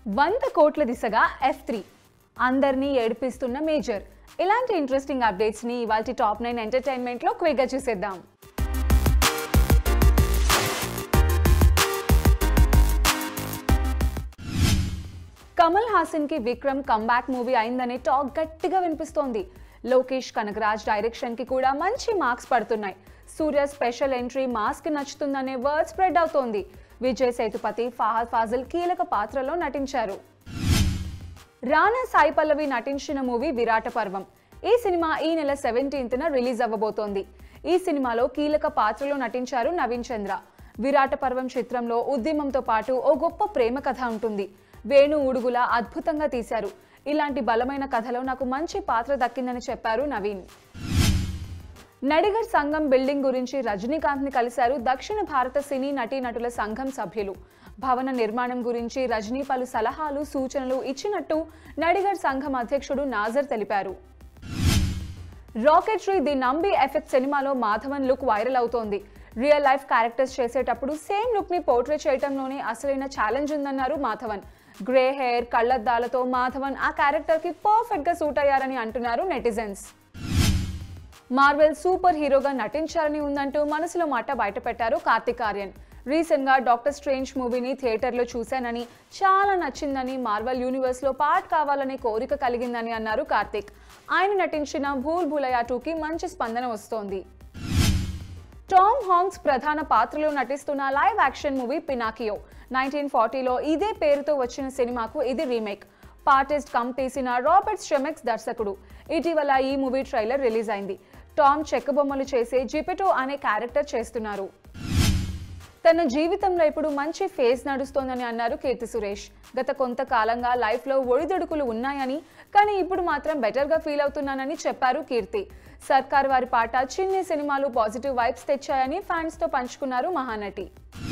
వంద కోట్ల దిశగా ఎఫ్ త్రీ అందరినీ ఏడిపిస్తున్న మేజర్ ఇలాంటి ఇంట్రెస్టింగ్ అప్డేట్స్ని ఇవాళ టాప్ నైన్ ఎంటర్టైన్మెంట్లో క్విక్గా చూసేద్దాం కమల్ హాసన్ కి విక్రమ్ కంబ్యాక్ మూవీ అయిందనే టాక్ గట్టిగా వినిపిస్తోంది లోకేష్ కనగరాజ్ డైరెక్షన్ కి కూడా మంచి మార్క్స్ పడుతున్నాయి సూర్య స్పెషల్ ఎంట్రీ మాస్ కి నచ్చుతుందనే వర్డ్ స్ప్రెడ్ అవుతోంది విజయ్ సేతుపతి ఫహద్ ఫాజిల్ కీలక పాత్రలో నటించారు రానా సాయి పల్లవి నటించిన మూవీ విరాట పర్వం ఈ సినిమా ఈ నెల సెవెంటీన్త్న రిలీజ్ అవ్వబోతోంది ఈ సినిమాలో కీలక పాత్రలో నటించారు నవీన్ చంద్ర విరాట పర్వం చిత్రంలో ఉద్యమంతో పాటు ఓ గొప్ప ప్రేమ కథ ఉంటుంది వేణు ఉడుగుల అద్భుతంగా తీశారు ఇలాంటి బలమైన కథలో నాకు మంచి పాత్ర దక్కిందని చెప్పారు నవీన్ నడిగర్ సంఘం బిల్డింగ్ గురించి రజనీకాంత్ ని కలిశారు దక్షిణ భారత సినీ నటీనటుల సంఘం సభ్యులు భవన నిర్మాణం గురించి రజనీ పలు సలహాలు సూచనలు ఇచ్చినట్టు నడిగర్ సంఘం అధ్యక్షుడు నాజర్ తెలిపారు రాకెట్రీ ది నంబి ఎఫెక్ట్ సినిమాలో మాధవన్ లుక్ వైరల్ అవుతోంది రియల్ లైఫ్ క్యారెక్టర్స్ చేసేటప్పుడు సేమ్ లుక్ ని పోర్ట్రే చేయడంలోనే అసలైన ఛాలెంజ్ ఉందన్నారు మాధవన్ గ్రే హెయిర్ కళ్ళద్దాలతో మాధవన్ ఆ క్యారెక్టర్ కి పర్ఫెక్ట్ గా సూట్ అయ్యారని అంటున్నారు నెటిజన్స్ మార్వెల్ సూపర్ హీరోగా నటించాలని ఉందంటూ మనసులో మాట బయటపెట్టారు కార్తిక్ ఆర్యన్ రీసెంట్ గా డాక్టర్ స్ట్రేంజ్ మూవీని థియేటర్లో చూశానని చాలా నచ్చిందని మార్వెల్ యూనివర్స్ లో పార్ట్ కావాలనే కోరిక కలిగిందని అన్నారు కార్తిక్ ఆయన నటించిన భూల్ భూలయా టూకి మంచి స్పందన వస్తోంది టామ్ హాంగ్స్ ప్రధాన పాత్రలో నటిస్తున్న live action movie Pinocchio nineteen ఫార్టీలో ఇదే పేరుతో వచ్చిన సినిమాకు ఇది రీమేక్ పార్టిస్ట్ కమ్ తీసిన రాబర్ట్ స్టెమెక్స్ దర్శకుడు ఇటీవల ఈ మూవీ ట్రైలర్ రిలీజ్ అయింది టామ్ చెక్కబొమ్మలు చేసే జిపెటో అనే క్యారెక్టర్ చేస్తున్నారు తన జీవితంలో ఇప్పుడు మంచి ఫేజ్ నడుస్తోందని అన్నారు కీర్తి సురేష్ గత కొంతకాలంగా లైఫ్లో ఒడిదుడుకులు ఉన్నాయని కానీ ఇప్పుడు మాత్రం బెటర్గా ఫీల్ అవుతున్నానని చెప్పారు కీర్తి సర్కార్ వారి పాట చిన్ని సినిమాలు పాజిటివ్ వైబ్స్ తెచ్చాయని ఫ్యాన్స్తో పంచుకున్నారు మహానటి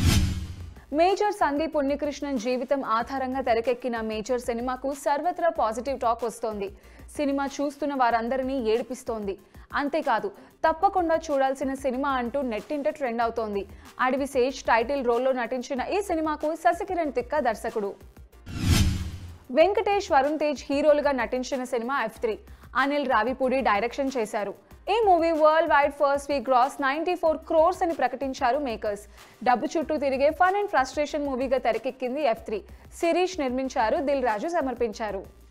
మేజర్ సందీప్ ఉన్నికృష్ణన్ జీవితం ఆధారంగా తెరకెక్కిన మేజర్ సినిమాకు సర్వత్రా పాజిటివ్ టాక్ వస్తోంది సినిమా చూస్తున్న వారందరినీ ఏడిపిస్తోంది అంతేకాదు తప్పకుండా చూడాల్సిన సినిమా అంటూ నెట్టింట ట్రెండ్ అవుతోంది అడవి సేజ్ టైటిల్ రోల్లో నటించిన ఈ సినిమాకు శశికిరణ్ తిక్క దర్శకుడు వెంకటేష్ వరుణ్ తేజ్ హీరోలుగా నటించిన సినిమా F three Anil Ravipudi direction చేశారు ఈ movie world wide first week gross ninety four crores అని ప్రకటించారు మేకర్స్ డబ్బు చుట్టూ తిరిగే ఫన్ అండ్ ఫ్రస్ట్రేషన్ మూవీగా తెరకెక్కింది ఎఫ్ త్రీ శిరీష్ నిర్మించారు దిల్ రాజు సమర్పించారు